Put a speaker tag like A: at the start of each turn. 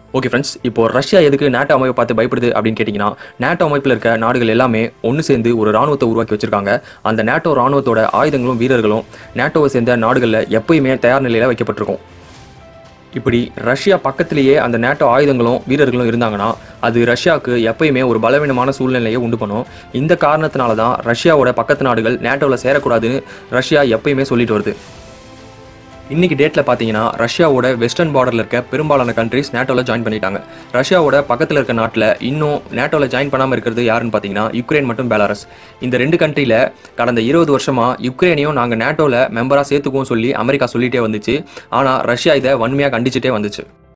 A: okay friends இப்போ Russia எதுக்கு NATO அமைப்பை பார்த்து பயப்படுது அப்படின்னு கேட்டிங்கன்னா நேட்டோ அமைப்பில் இருக்க நாடுகள் எல்லாமே ஒன்று சேர்ந்து ஒரு ராணுவத்தை உருவாக்கி வச்சிருக்காங்க அந்த நேட்டோ ராணுவத்தோட ஆயுதங்களும் வீரர்களும் நேட்டோவை சேர்ந்த நாடுகளில் எப்பயுமே தயார் நிலையில் வைக்கப்பட்டிருக்கும் இப்படி ரஷ்யா பக்கத்திலேயே அந்த நேட்டோ ஆயுதங்களும் வீரர்களும் இருந்தாங்கன்னா அது ரஷ்யாவுக்கு எப்பயுமே ஒரு பலவீனமான சூழ்நிலையை உண்டு பண்ணும் இந்த காரணத்தினால தான் ரஷ்யாவோட பக்கத்து நாடுகள் நேட்டோவில் சேரக்கூடாதுன்னு ரஷ்யா எப்பயுமே சொல்லிட்டு வருது இன்னைக்கு டேட்டில் பார்த்தீங்கன்னா ரஷ்யாவோட வெஸ்டர்ன் பார்டரில் இருக்க பெரும்பாலான கண்ட்ரிஸ் நேட்டோவில் ஜாயின் பண்ணிட்டாங்க ரஷ்யாவோட பக்கத்தில் இருக்க நாட்டில் இன்னும் நேட்டோவில் ஜாயின் பண்ணாமல் இருக்கிறது யாருன்னு பார்த்தீங்கன்னா யுக்ரைன் மற்றும் பெலாரஸ் இந்த ரெண்டு கண்ட்ரியில் கடந்த இருபது வருஷமாக யுக்ரைனையும் நாங்கள் நேட்டோவில் மெம்பராக சேர்த்துக்குவோம் சொல்லி அமெரிக்கா சொல்லிட்டே வந்துச்சு ஆனால் ரஷ்யா இதை வன்மையாக கண்டிச்சுட்டே வந்துச்சு